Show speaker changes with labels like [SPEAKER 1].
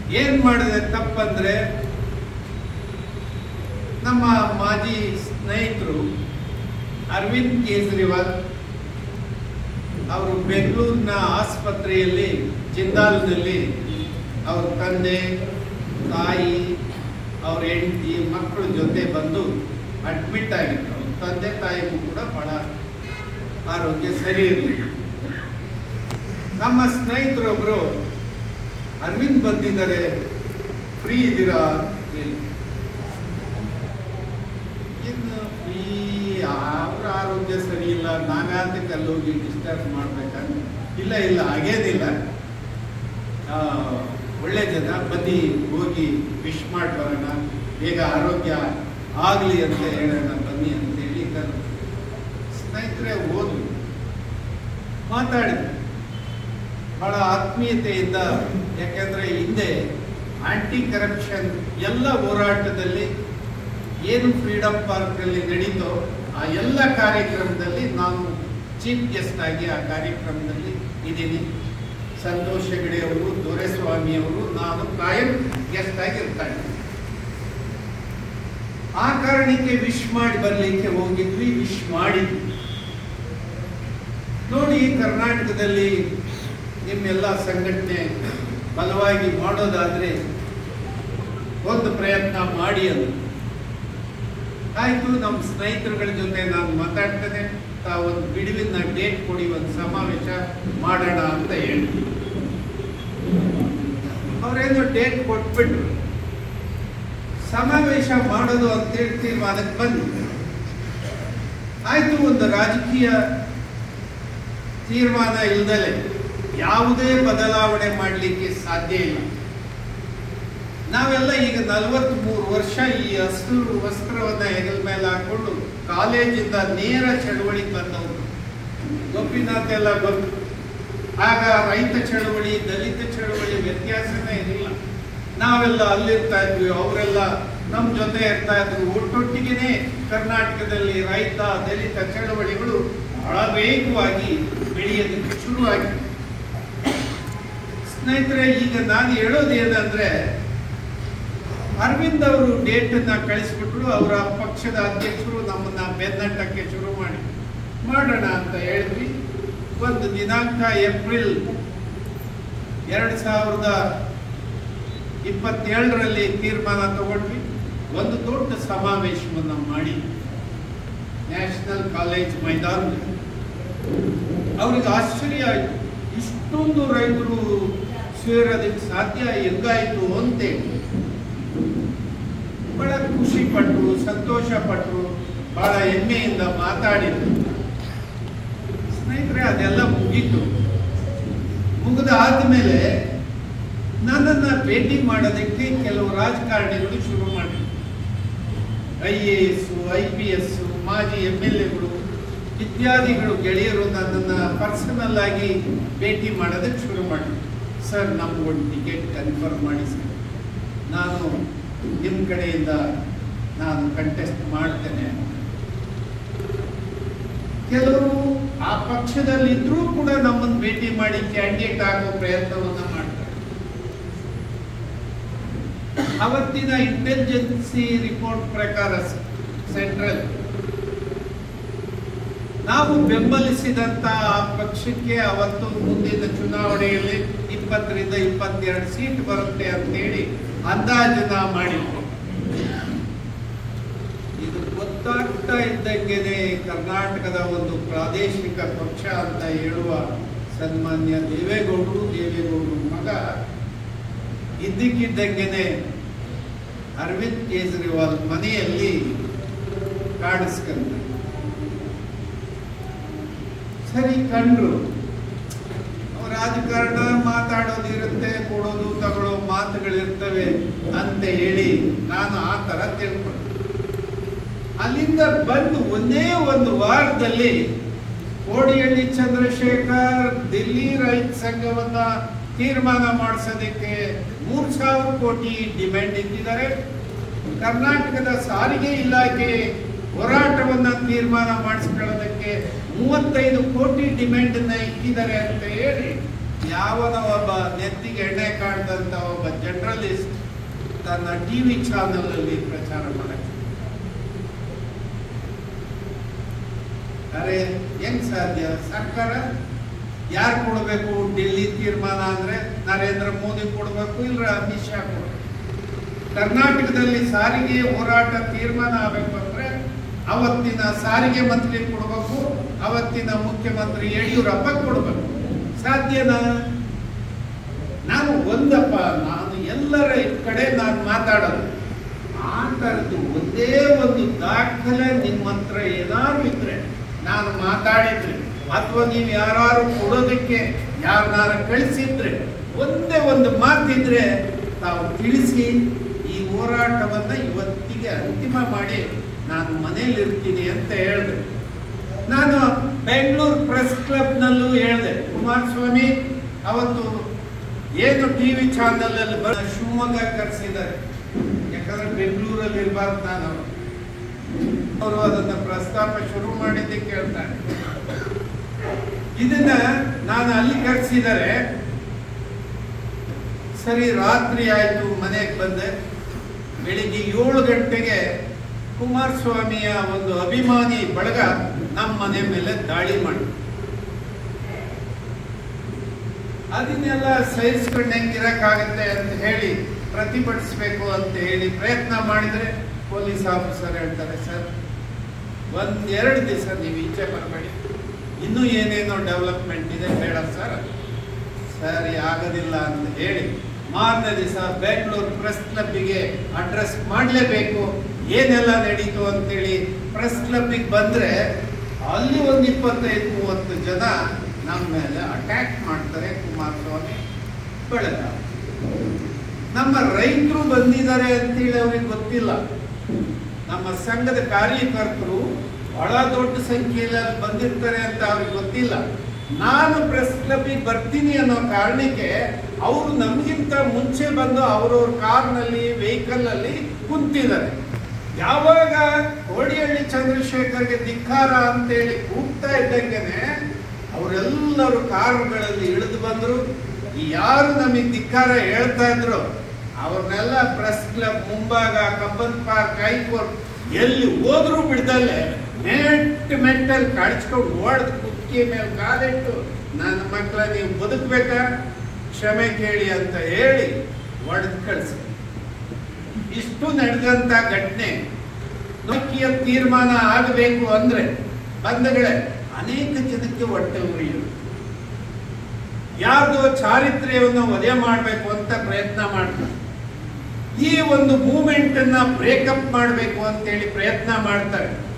[SPEAKER 1] ಏನ್ ಮಾಡಿದೆ ತಪ್ಪಂದ್ರೆ ನಮ್ಮ ಮಾಜಿ ಸ್ನೇಹಿತರು ಅರವಿಂದ್ ಕೇಜ್ರಿವಾಲ್ ಅವರು ಬೆಂಗಳೂರಿನ ಆಸ್ಪತ್ರೆಯಲ್ಲಿ ಜಿಂದಾಲ್ನಲ್ಲಿ ಅವ್ರ ತಂದೆ ತಾಯಿ ಅವ್ರ ಹೆಂಡತಿ ಮಕ್ಕಳ ಜೊತೆ ಬಂದು ಅಡ್ಮಿಟ್ ಆಗಿದ್ರು ಅವ್ರ ತಂದೆ ತಾಯಿಗೂ ಕೂಡ ಬಹಳ ಆರೋಗ್ಯ ಸರಿ ಇರಲಿಲ್ಲ ನಮ್ಮ ಸ್ನೇಹಿತರೊಬ್ರು ಅರವಿಂದ್ ಬಂದಿದ್ದಾರೆ ಫ್ರೀ ಇದ್ದೀರಾ ಹೇಳಿ ಇನ್ನು ಫ್ರೀ ಅವ್ರ ಆರೋಗ್ಯ ಸರಿ ಇಲ್ಲ ನಾವ್ಯಾತಕ್ಕೆ ಅಲ್ಲಿ ಹೋಗಿ ಡಿಸ್ಟರ್ಬ್ ಮಾಡ್ಬೇಕಂತ ಇಲ್ಲ ಇಲ್ಲ ಹಾಗೇನಿಲ್ಲ ಆ, ಒಳ್ಳೆ ಜನ ಬನ್ನಿ ಹೋಗಿ ವಿಶ್ ಮಾಡಿ ಬರೋಣ ಬೇಗ ಆರೋಗ್ಯ ಆಗಲಿ ಅಂತ ಹೇಳೋಣ ಬನ್ನಿ ಅಂತ ಹೇಳಿ ಕರೆದ್ರು. ಸ್ನೇಹಿತರೆ ಹೋದ್ರು ಮಾತಾಡಿದ್ರು ಬಹಳ ಆತ್ಮೀಯತೆಯಿಂದ ಯಾಕೆಂದ್ರೆ ಹಿಂದೆ ಆಂಟಿ ಕರಪ್ಷನ್ ಎಲ್ಲ ಹೋರಾಟದಲ್ಲಿ ಏನು ಫ್ರೀಡಮ್ ಪಾರ್ಕ್ ಅಲ್ಲಿ ನಡೀತೋ ಆ ಎಲ್ಲ ಕಾರ್ಯಕ್ರಮದಲ್ಲಿ ನಾನು ಚೀಫ್ ಗೆಸ್ಟ್ ಆಗಿ ಆ ಕಾರ್ಯಕ್ರಮದಲ್ಲಿ ಇದ್ದೀನಿ ಸಂತೋಷ್ ಹೆಗಡೆ ಅವರು ದೊರೆಸ್ವಾಮಿ ಅವರು ನಾನು ಕಾಯಂ ಗೆಸ್ಟ್ ಆಗಿ ಇರ್ತಾರೆ ಆ ಕಾರಣಕ್ಕೆ ವಿಶ್ ಮಾಡಿ ಬರ್ಲಿಕ್ಕೆ ಹೋಗಿದ್ವಿ ವಿಶ್ ಮಾಡಿದ್ವಿ ನೋಡಿ ಕರ್ನಾಟಕದಲ್ಲಿ ನಿಮ್ಮೆಲ್ಲ ಸಂಘಟನೆ ಬಲವಾಗಿ ಮಾಡೋದಾದ್ರೆ ಒಂದು ಪ್ರಯತ್ನ ಮಾಡಿ ಅದು ಆಯ್ತು ನಮ್ಮ ಸ್ನೇಹಿತರುಗಳ ಜೊತೆ ನಾನು ಮಾತಾಡ್ತೇನೆ ತಾವು ಒಂದು ಬಿಡುವಿನ ಡೇಟ್ ಕೊಡಿ ಒಂದು ಸಮಾವೇಶ ಮಾಡೋಣ ಅಂತ ಹೇಳಿ ಅವರೇನೋ ಡೇಟ್ ಕೊಟ್ಬಿಟ್ರು ಸಮಾವೇಶ ಮಾಡೋದು ಅಂತೇಳಿ ತೀರ್ಮಾನಕ್ಕೆ ಬಂದು ಆಯ್ತು ಒಂದು ರಾಜಕೀಯ ತೀರ್ಮಾನ ಇಲ್ದಲೆ ಯಾವುದೇ ಬದಲಾವಣೆ ಮಾಡಲಿಕ್ಕೆ ಸಾಧ್ಯ ಇಲ್ಲ ನಾವೆಲ್ಲ ಈಗ ನಲವತ್ಮೂರು ವರ್ಷ ಈ ಹಸಿರು ವಸ್ತ್ರವನ್ನ ಹೆಗಲ ಮೇಲೆ ಹಾಕೊಂಡು ಕಾಲೇಜಿಂದ ನೇರ ಚಳವಳಿಗೆ ಬಂದವರು ಗೋಪಿನಾಥ್ ಎಲ್ಲ ಗೊತ್ತು ಆಗ ರೈತ ಚಳವಳಿ ದಲಿತ ಚಳವಳಿ ವ್ಯತ್ಯಾಸನೇ ಇರಲಿಲ್ಲ ನಾವೆಲ್ಲ ಅಲ್ಲಿರ್ತಾ ಇದ್ವಿ ಅವರೆಲ್ಲ ನಮ್ಮ ಜೊತೆ ಇರ್ತಾ ಇದ್ರು ಒಟ್ಟೊಟ್ಟಿಗೆನೆ ಕರ್ನಾಟಕದಲ್ಲಿ ರೈತ ದಲಿತ ಚಳವಳಿಗಳು ಬಹಳ ವೇಗವಾಗಿ ಬೆಳೆಯೋದಕ್ಕೆ ಶುರುವಾಗಿದೆ ಸ್ನೇಹಿತರೆ ಈಗ ನಾನು ಹೇಳೋದು ಏನಂದ್ರೆ ಅರವಿಂದ್ ಅವರು ಡೇಟ್ ಅನ್ನ ಕಳಿಸ್ಬಿಟ್ರು ಅವರ ಪಕ್ಷದ ಅಧ್ಯಕ್ಷರು ನಮ್ಮನ್ನ ಬೆನ್ನಟ್ಟಕ್ಕೆ ಶುರು ಮಾಡಿ ಮಾಡೋಣ ಅಂತ ಹೇಳಿದ್ವಿ ಒಂದು ದಿನಾಂಕ ಏಪ್ರಿಲ್ ಎರಡ್ ಸಾವಿರದ ಇಪ್ಪತ್ತೇಳರಲ್ಲಿ ತೀರ್ಮಾನ ತಗೊಂಡ್ವಿ ಒಂದು ದೊಡ್ಡ ಸಮಾವೇಶವನ್ನ ಮಾಡಿ ನ್ಯಾಷನಲ್ ಕಾಲೇಜ್ ಮೈದಾನದಲ್ಲಿ ಅವ್ರಿಗೆ ಆಶ್ಚರ್ಯ ಆಯ್ತು ಇಷ್ಟೊಂದು ರೈತರು ಸೇರೋದಕ್ಕೆ ಸಾಧ್ಯ ಹೆಂಗಾಯ್ತು ಅಂತೇಳಿ ಬಹಳ ಖುಷಿ ಪಟ್ರು ಸಂತೋಷ ಪಟ್ರು ಬಹಳ ಹೆಮ್ಮೆಯಿಂದ ಮಾತಾಡಿದ್ರು ಸ್ನೇಹಿತರೆ ಅದೆಲ್ಲ ಮುಗೀತು ಮುಗಿದ ಆದ್ಮೇಲೆ ನನ್ನನ್ನ ಭೇಟಿ ಮಾಡೋದಕ್ಕೆ ಕೆಲವು ರಾಜಕಾರಣಿಗಳು ಶುರು ಮಾಡಿದ್ರು I A S I P S ಮಾಜಿ ಎಂ ಎಲ್ ಎಗಳು ಇತ್ಯಾದಿಗಳು ಗೆಳೆಯರು ನನ್ನನ್ನು ಪರ್ಸನಲ್ ಆಗಿ ಭೇಟಿ ಮಾಡೋದಕ್ಕೆ ಶುರು ಮಾಡಿದ್ರು ಸರ್ ನಮ್ಗೆ ಒಂದು ಟಿಕೆಟ್ ಕನ್ಫರ್ಮ್ ಮಾಡಿ ಸರ್ ನಾನು ನಿಮ್ಮ ಕಡೆಯಿಂದ ನಾನು ಕಂಟೆಸ್ಟ್ ಮಾಡ್ತೇನೆ ಕೆಲವರು ಆ ಪಕ್ಷದಲ್ಲಿದ್ರೂ ಕೂಡ ನಮ್ಮನ್ನು ಭೇಟಿ ಮಾಡಿ ಕ್ಯಾಂಡಿಡೇಟ್ ಆಗೋ ಪ್ರಯತ್ನವನ್ನ ಮಾಡ್ತಾರೆ ಅವತ್ತಿನ ಇಂಟೆಲಿಜೆನ್ಸಿ ರಿಪೋರ್ಟ್ ಪ್ರಕಾರ ಸೆಂಟ್ರಲ್ ನಾವು ಬೆಂಬಲಿಸಿದಂತ ಆ ಪಕ್ಷಕ್ಕೆ ಅವತ್ತು ಮುಂದಿನ ಚುನಾವಣೆಯಲ್ಲಿ ಇಪ್ಪತ್ತರಿಂದ ಇಪ್ಪತ್ತೆರಡು ಸೀಟ್ ಬರುತ್ತೆ ಅಂತೇಳಿ ಅಂದಾಜನ್ನ ಮಾಡಿದ್ರು ಇದು ಗೊತ್ತಾಗ್ತಾ ಇದ್ದಂಗೆನೆ ಕರ್ನಾಟಕದ ಒಂದು ಪ್ರಾದೇಶಿಕ ಪಕ್ಷ ಅಂತ ಹೇಳುವ ಸನ್ಮಾನ್ಯ ದೇವೇಗೌಡರು ದೇವೇಗೌಡರು ಮಗ ಇದ್ದಕ್ಕಿದ್ದಂಗೆನೆ ಅರವಿಂದ್ ಕೇಜ್ರಿವಾಲ್ ಮನೆಯಲ್ಲಿ ಕಾಣಿಸ್ಕೊಂಡ ಸರಿ ಕಂಡ್ರು ಅವ್ರ ರಾಜಕಾರಣ ಮಾತಾಡೋದಿರುತ್ತೆ ಕೊಡೋದು ತಗೊಳ್ಳೋ ಮಾತುಗಳಿರ್ತವೆ ಅಂತ ಹೇಳಿ ನಾನು ಆ ತರ ತಿಳ್ಕೊಂಡೆ ಅಲ್ಲಿಂದ ಬಂದು ಒಂದೇ ಒಂದು ವಾರದಲ್ಲಿ ಕೋಡಿಹಳ್ಳಿ ಚಂದ್ರಶೇಖರ್ ದಿಲ್ಲಿ ರೈತ ಸಂಘವನ್ನ ತೀರ್ಮಾನ ಮಾಡಿಸೋದಕ್ಕೆ ಮೂರ್ ಸಾವಿರ ಕೋಟಿ ಡಿಮ್ಯಾಂಡ್ ಇಟ್ಟಿದ್ದಾರೆ ಕರ್ನಾಟಕದ ಸಾರಿಗೆ ಇಲಾಖೆ ಹೋರಾಟವನ್ನ ತೀರ್ಮಾನ ಮಾಡಿಸ್ಕೊಳ್ಳೋದಕ್ಕೆ ಮೂವತ್ತೈದು ಕೋಟಿ ಡಿಮ್ಯಾಂಡ್ ಅನ್ನ ಇಟ್ಟಿದ್ದಾರೆ ಅಂತ ಹೇಳಿ ಯಾವನ ಒಬ್ಬ ನೆತ್ತಿಗೆ ಎಣ್ಣೆ ಕಾಣ್ದಂತ ಒಬ್ಬ ಜನರಲ್ ಜರ್ನಲಿಸ್ಟ್ ತನ್ನ ಟಿವಿ ಚಾನೆಲ್ ಅಲ್ಲಿ ಪ್ರಚಾರ ಮಾಡಕ್ಕೆ ಅರೆ ಹೆಂಗ್ ಸಾಧ್ಯ ಸರ್ಕಾರ ಯಾರು ಕೊಡಬೇಕು ಡೆಲ್ಲಿ ತೀರ್ಮಾನ ಅಂದ್ರೆ ನರೇಂದ್ರ ಮೋದಿ ಕೊಡಬೇಕು ಇಲ್ಲ ಅಮಿತ್ ಶಾ ಕೊಡಬೇಕು ಕರ್ನಾಟಕದಲ್ಲಿ ಸಾರಿಗೆ ಹೋರಾಟ ತೀರ್ಮಾನ ಆಗಬೇಕು ಅಂದ್ರೆ ಅವತ್ತಿನ ಸಾರಿಗೆ ಮಂತ್ರಿ ಕೊಡಬೇಕು ಅವತ್ತಿನ ಮುಖ್ಯಮಂತ್ರಿ ಯಡಿಯೂರಪ್ಪ ಕೊಡಬೇಕು ಸಾಧ್ಯನಾ ನಾನು ಒಂದಪ್ಪ ನಾನು ಎಲ್ಲರ ಕಡೆ ನಾನು ಮಾತಾಡೋದು ಆ ಥರದ್ದು ಒಂದೇ ಒಂದು ದಾಖಲೆ ನಿಮ್ಮ ಹತ್ರ ಏನಾದ್ರು ಇದ್ರೆ ನಾನು ಮಾತಾಡಿದ್ರೆ ಅಥವಾ ನೀವು ಯಾರು ಕೊಡೋದಕ್ಕೆ ಯಾರನ್ನಾರ ಕಳಿಸಿದ್ರೆ ಒಂದೇ ಒಂದು ಮಾತಿದ್ರೆ ತಾವು ತಿಳಿಸಿ ಈ ಹೋರಾಟವನ್ನ ಇವತ್ತಿಗೆ ಅಂತಿಮ ಮಾಡಿ ನಾನು ಮನೇಲಿ ಇರ್ತೀನಿ ಅಂತ ಹೇಳಿದೆ ನಾನು ಬೆಂಗಳೂರು ಪ್ರೆಸ್ ಕ್ಲಬ್ನಲ್ಲೂ ಹೇಳಿದೆ ಕುಮಾರಸ್ವಾಮಿ ಅವತ್ತು ಏನು ಟಿವಿ ಚಾನೆಲ್ ಅಲ್ಲಿ ಬರ ಶಿವಮೊಗ್ಗ ಕರೆಸಿದ್ದಾರೆ ಯಾಕಂದ್ರೆ ಬೆಂಗಳೂರಲ್ಲಿ ಇರಬಾರ್ದು ನಾನು ಅವರು ಅದನ್ನ ಪ್ರಸ್ತಾಪ ಶುರು ಮಾಡಿದ್ದೆ ಕೇಳ್ತಾರೆ ಇದನ್ನ ನಾನು ಅಲ್ಲಿ ಕರೆಸಿದರೆ ಸರಿ ರಾತ್ರಿ ಆಯ್ತು ಮನೆಗೆ ಬಂದೆ ಬೆಳಿಗ್ಗೆ ಏಳು ಗಂಟೆಗೆ ಕುಮಾರಸ್ವಾಮಿಯ ಒಂದು ಅಭಿಮಾನಿ ಬಳಗ ನಮ್ಮ ಮನೆ ಮೇಲೆ ದಾಳಿ ಮಾಡಿ ಅದನ್ನೆಲ್ಲ ಸಹಿಸ್ಕೊಂಡು ಹೆಂಗಿರಕ್ಕಾಗತ್ತೆ ಅಂತ ಹೇಳಿ ಪ್ರತಿಭಟಿಸ್ಬೇಕು ಅಂತ ಹೇಳಿ ಪ್ರಯತ್ನ ಮಾಡಿದ್ರೆ ಪೊಲೀಸ್ ಆಫೀಸರ್ ಹೇಳ್ತಾರೆ ಸರ್ ಒಂದ್ ಎರಡು ದಿವಸ ನೀವು ಈಚೆ ಬರಬೇಡಿ ಇನ್ನೂ ಏನೇನೋ ಡೆವಲಪ್ಮೆಂಟ್ ಇದೆ ಬೇಡ ಸರ್ ಸರಿ ಆಗೋದಿಲ್ಲ ಅಂತ ಹೇಳಿ ಮಾರನೇ ದಿವಸ ಬೆಂಗಳೂರು ಪ್ರೆಸ್ ಕ್ಲಬ್ಬಿಗೆ ಅಡ್ರೆಸ್ ಮಾಡಲೇಬೇಕು ಏನೆಲ್ಲ ನಡೀತು ಅಂತೇಳಿ ಪ್ರೆಸ್ ಕ್ಲಬ್ಬಿಗೆ ಬಂದ್ರೆ ಅಲ್ಲಿ ಒಂದು ಇಪ್ಪತ್ತೈದು ಮೂವತ್ತು ಜನ ನಮ್ಮ ಮೇಲೆ ಅಟ್ಯಾಕ್ ಮಾಡ್ತಾರೆ ಕುಮಾರಸ್ವಾಮಿ ಬೆಳಗ ನಮ್ಮ ರೈತರು ಬಂದಿದ್ದಾರೆ ಅಂತೇಳಿ ಅವ್ರಿಗೆ ಗೊತ್ತಿಲ್ಲ ನಮ್ಮ ಸಂಘದ ಕಾರ್ಯಕರ್ತರು ಬಹಳ ದೊಡ್ಡ ಸಂಖ್ಯೆಯಲ್ಲಿ ಅಲ್ಲಿ ಬಂದಿರ್ತಾರೆ ಅಂತ ಅವ್ರಿಗೆ ಗೊತ್ತಿಲ್ಲ ನಾನು ಪ್ರೆಸ್ ಕ್ಲಬ್ಬಿಗೆ ಬರ್ತೀನಿ ಅನ್ನೋ ಕಾರಣಕ್ಕೆ ಅವರು ನಮಗಿಂತ ಮುಂಚೆ ಬಂದು ಅವ್ರವ್ರ ಕಾರ್ನಲ್ಲಿ ವೆಹಿಕಲ್ ಅಲ್ಲಿ ಕುಂತಿದ್ದಾರೆ ಯಾವಾಗ ಕೋಡಿಹಳ್ಳಿ ಚಂದ್ರಶೇಖರ್ಗೆ ಧಿಕ್ಕಾರ ಅಂತೇಳಿ ಕೂಗ್ತಾ ಇದ್ದಂಗೆನೆ ಅವರೆಲ್ಲರೂ ಕಾರುಗಳಲ್ಲಿ ಇಳಿದು ಬಂದ್ರು ಯಾರು ನಮಗೆ ಧಿಕ್ಕಾರ ಹೇಳ್ತಾ ಇದ್ರು ಅವ್ರನ್ನೆಲ್ಲ ಪ್ರೆಸ್ ಕ್ಲಬ್ ಮುಂಭಾಗ ಕಬ್ಬನ್ ಪಾರ್ಕ್ ಹೈಕೋರ್ಟ್ ಎಲ್ಲಿ ಹೋದ್ರು ಬಿಡ್ದಲ್ಲೇ ಮೆಟ್ ಮೆಟ್ಟಲ್ಲಿ ಕಳಿಸ್ಕೊಂಡು ಓಡ್ದು ಕುತ್ತಿಗೆ ಮೇಲೆ ಕಾಲಿಟ್ಟು ನನ್ನ ಮಕ್ಕಳ ನೀವು ಬದುಕ್ಬೇಕಾ ಕ್ಷಮೆ ಕೇಳಿ ಅಂತ ಹೇಳಿ ಒಡೆದು ಕಳಿಸಿ ಇಷ್ಟು ನಡೆದಂತ ಘಟನೆ ನೋಕಿಯ ತೀರ್ಮಾನ ಆಗಬೇಕು ಅಂದ್ರೆ ಬಂಧುಗಳೇ ಅನೇಕ ಜನಕ್ಕೆ ಹೊಟ್ಟೆ ಉರಿಯೋದು ಯಾರ್ದೋ ಚಾರಿತ್ರ್ಯವನ್ನು ವಧೆ ಮಾಡಬೇಕು ಅಂತ ಪ್ರಯತ್ನ ಮಾಡ್ತಾರೆ ಈ ಒಂದು ಮೂಮೆಂಟ್ ಅನ್ನ ಬ್ರೇಕಪ್ ಮಾಡಬೇಕು ಅಂತೇಳಿ ಪ್ರಯತ್ನ ಮಾಡ್ತಾರೆ